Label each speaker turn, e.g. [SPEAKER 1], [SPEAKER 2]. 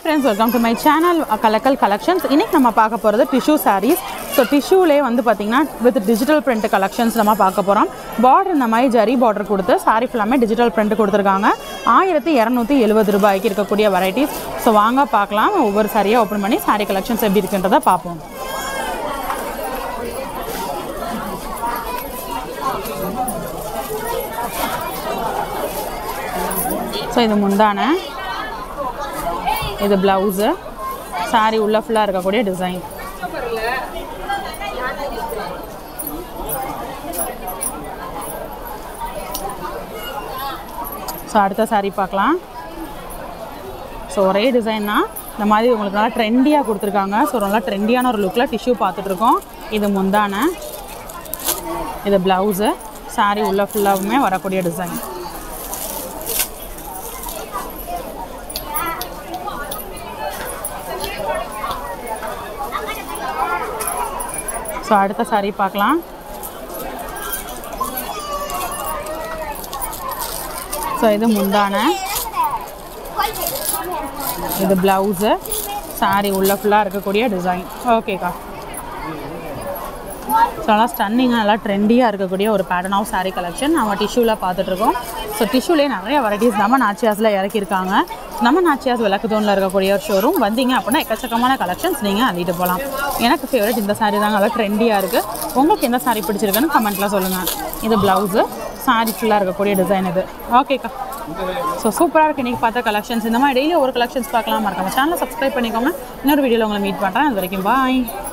[SPEAKER 1] friends welcome to my channel Kalakkal collections இன்னைக்கு நம்ம பார்க்க போகிறது டிஷ்யூ sarees ஸோ டிஷ்யூலே வந்து பார்த்திங்கன்னா வித் டிஜிட்டல் பிரிண்ட் கலெக்ஷன்ஸ் நம்ம பார்க்க போகிறோம் பார்டர் இந்த மாதிரி ஜரி பார்டர் கொடுத்து சாரி ஃபுல்லாமே டிஜிட்டல் பிரிண்ட் கொடுத்துருக்காங்க ஆயிரத்தி இரநூத்தி எழுபது ரூபாய்க்கு இருக்கக்கூடிய வெரைட்டிஸ் ஸோ வாங்க பார்க்கலாம் ஒவ்வொரு சாரியாக ஓப்பன் பண்ணி சாரி கலெக்ஷன்ஸ் எப்படி இருக்குன்றதை பார்ப்போம் ஸோ இது முந்தான இது ப்ளவுஸு சாரி உள்ள ஃபுல்லாக இருக்கக்கூடிய டிசைன் ஸோ அடுத்த சாரி பார்க்கலாம் ஸோ ஒரே டிசைன் தான் இந்த மாதிரி உங்களுக்கு நல்லா ட்ரெண்டியாக கொடுத்துருக்காங்க ஸோ நல்லா ட்ரெண்டியான ஒரு லுக்கில் டிஷ்யூ பார்த்துட்ருக்கோம் இது முந்தான இது ப்ளவுஸு சாரி உள்ள ஃபுல்லாகவுமே வரக்கூடிய டிசைன் ஸோ அடுத்த சாரி பார்க்கலாம் ஸோ இது முந்தான இது ப்ளவுஸு சாரி உள்ள ஃபுல்லாக இருக்கக்கூடிய டிசைன் ஓகேக்கா ஸோ நல்லா ஸ்டன்னிங்காக நல்லா ட்ரெண்டியாக இருக்கக்கூடிய ஒரு பேட்டர்ன் ஆஃப் saree கலெக்ஷன் நம்ம டிஷ்யூவில் பார்த்துட்ருக்கோம் ஸோ டிஷ்யூலேயே நிறைய வெரைட்டிஸ் நம்ம நாச்சியாஸில் இறக்கியிருக்காங்க நம்ம நாச்சியாஸ் விளக்குத்தூணில் இருக்கக்கூடிய ஒரு ஷோரூம் வந்தீங்க அப்படின்னா எக்கச்சக்கமான கலெக்ஷன்ஸ் நீங்கள் அள்ளிட்டு போகலாம் எனக்கு ஃபேவரட் இந்த saree தாங்க நல்லா ட்ரெண்டியாக இருக்குது உங்களுக்கு எந்த saree பிடிச்சிருக்குன்னு கமெண்ட்டில் சொல்லுங்கள் இது ப்ளவுஸு saree ஃபுல்லாக இருக்கக்கூடிய டிசைன் இது ஓகேக்கா ஸோ சூப்பராக இருக்குது இன்றைக்கி பார்த்த கலெக்ஷன்ஸ் இந்த மாதிரி டெய்லி ஒரு கலெக்ஷன்ஸ் பார்க்கலாம் மறக்காம சேனலை சப்ஸ்கிரைப் பண்ணிக்கோங்க இன்னொரு வீடியோவில் உங்களை மீட் பண்ணுறேன் அது வரைக்கும் பாய்